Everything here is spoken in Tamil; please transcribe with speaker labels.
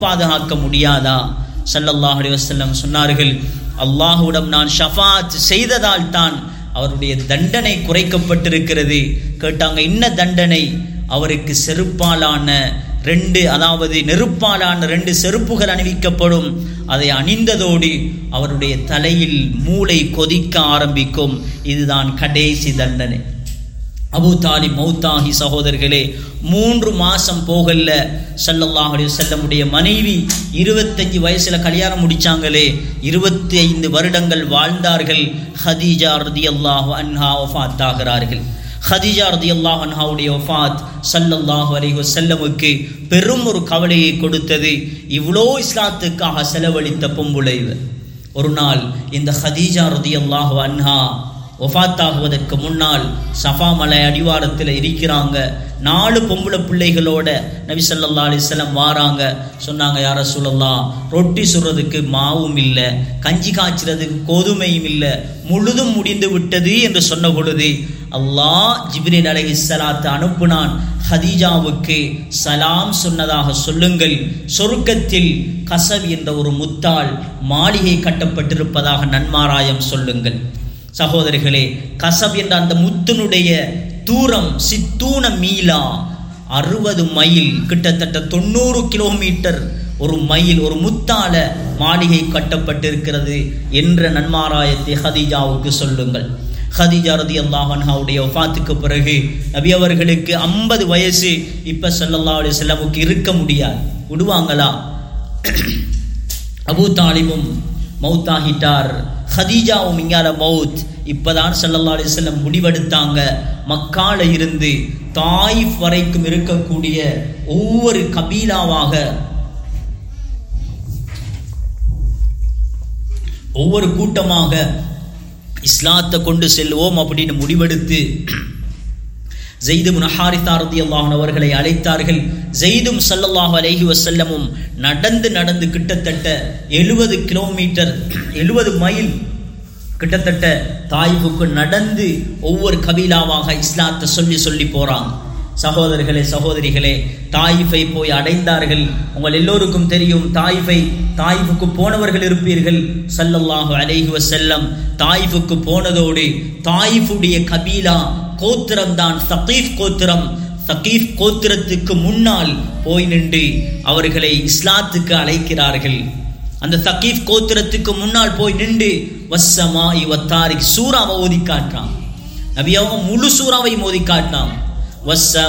Speaker 1: பாதுகாக்க முடியாதா ஸல்லல்லாஹு அலைஹி வஸல்லம் சொன்னார்கள் அல்லாஹ்விடம் நான் ஷஃபாத் செய்ததால் தான் அவருடைய தண்டனை குறைக்கப்பட்டிருக்கிறது கேட்டாங்க என்ன தண்டனை அவருக்கு செருப்பாலான ரெண்டு அதாவது நெருப்பாலான ரெண்டு செருப்புகள் அணிவிக்கப்படும் அதை அணிந்ததோடு அவருடைய தலையில் மூளை கொதிக்க ஆரம்பிக்கும் இதுதான் கடைசி தண்டனை அபூ தாலிப் மௌத்தாகி சகோதரர்களே மூன்று மாசம் போகல ஸல்லல்லாஹு அலைஹி வஸல்லமுடைய மனைவி இருபத்தஞ்சு வயசுல கல்யாணம் முடிச்சாங்களே இருபத்தி ஐந்து வருடங்கள் வாழ்ந்தார்கள் ஹதீஜா ரதியல்லாஹு அன்ஹா வஃபாத் ஆகிறார்கள் ஹதீஜா ரதியல்லாஹு அன்ஹாவுடைய வஃபாத் ஸல்லல்லாஹு அலைஹி வஸல்லமுக்கு பெரும் ஒரு கவலையை கொடுத்தது இவ்வளோ இஸ்லாத்துக்காக செலவழித்த பொம்புளை இவர். ஒரு நாள் இந்த ஹதீஜா ரதியல்லாஹு அன்ஹா ஒஃபாத்தாகுவதற்கு முன்னால் சஃபா மலை அடிவாரத்தில் இருக்கிறாங்க நாலு பொம்பளை பிள்ளைகளோட நபி ஸல்லல்லாஹு அலைஹி வஸல்லம் வாராங்க சொன்னாங்க யார சொல்லலாம் ரொட்டி சுடுறதுக்கு மாவும் இல்லை கஞ்சி காய்ச்சறதுக்கு கோதுமையும் இல்லை முழுதும் முடிந்து விட்டது என்று சொன்ன பொழுது அல்லாஹ் ஜிப்ரீல் அலைஹிஸ்ஸலாத்து அனுப்புனான் ஹதீஜாவுக்கு சலாம் சொன்னதாக சொல்லுங்கள் சொர்க்கத்தில் கசப் என்ற ஒரு முத்தால் மாளிகை கட்டப்பட்டிருப்பதாக நன்மாராயம் சொல்லுங்கள் சகோதரிகளே கசப் என்ற அந்த முத்தினுடைய தூரம் சித்தூன மீலா அறுபது மைல் கிட்டத்தட்ட தொண்ணூறு கிலோமீட்டர் ஒரு மைல் ஒரு முத்தால மாளிகை கட்டப்பட்டிருக்கிறது என்ற நன்மாராயத்தை ஹதீஜாவுக்கு சொல்லுங்கள் ஹதீஜா ரதி அல்லாஹன்ஹாவுடைய வஃபாத்துக்கு பிறகு நபி அவர்களுக்கு ஐம்பது வயசு இப்ப ஸல்லல்லாஹு அலைஹி வஸல்லமுக்கு இருக்க முடியாது விடுவாங்களா அபூ தாலிபும் மௌத்தாகிட்டார் ஹதீஜாவும் இங்கால மவுத் இப்பதான் ஸல்லல்லாஹு அலைஹி வஸல்லம் முடிவெடுத்தாங்க மக்கால இருந்து தாயிஃப் வரைக்கும் இருக்கக்கூடிய ஒவ்வொரு கபீலாவாக ஒவ்வொரு கூட்டமாக இஸ்லாத்தை கொண்டு செல்வோம் அப்படின்னு முடிவெடுத்து ஜெய்து முனஹாரிதா ரதியல்லாஹு அவர்களை அழைத்தார்கள் ஜெய்தும் ஸல்லல்லாஹு அலைஹி வஸல்லமும் நடந்து நடந்து கிட்டத்தட்ட எழுபது கிலோமீட்டர் எழுபது மைல் கிட்டத்தட்ட தாய்வுக்கு நடந்து ஒவ்வொரு கபீலாவாக இஸ்லாத்தை சொல்லி சொல்லி போறாங்க சகோதரர்களே சகோதரிகளே தாயிஃபை போய் அடைந்தார்கள் உங்கள் எல்லோருக்கும் தெரியும் தாயிஃபை தாயிஃபுக்கு போனவர்கள் இருப்பீர்கள் ஸல்லல்லாஹு அலைஹி வஸல்லம் தாயிஃபுக்கு போனதோடு தாயிஃபுடைய கபீலா கோத்திரம் தான் சகீஃப் கோத்திரம் சகீஃப் கோத்திரத்துக்கு முன்னால் போய் நின்று அவர்களை இஸ்லாத்துக்கு அழைக்கிறார்கள் அந்த சகீஃப் கோத்திரத்துக்கு முன்னால் போய் நின்று வசமா இவத்தாரிக் சூறாவை ஓதி காட்டுறான் நபி அவங்க முழு சூறாவை மோதி காட்டினான் வசமா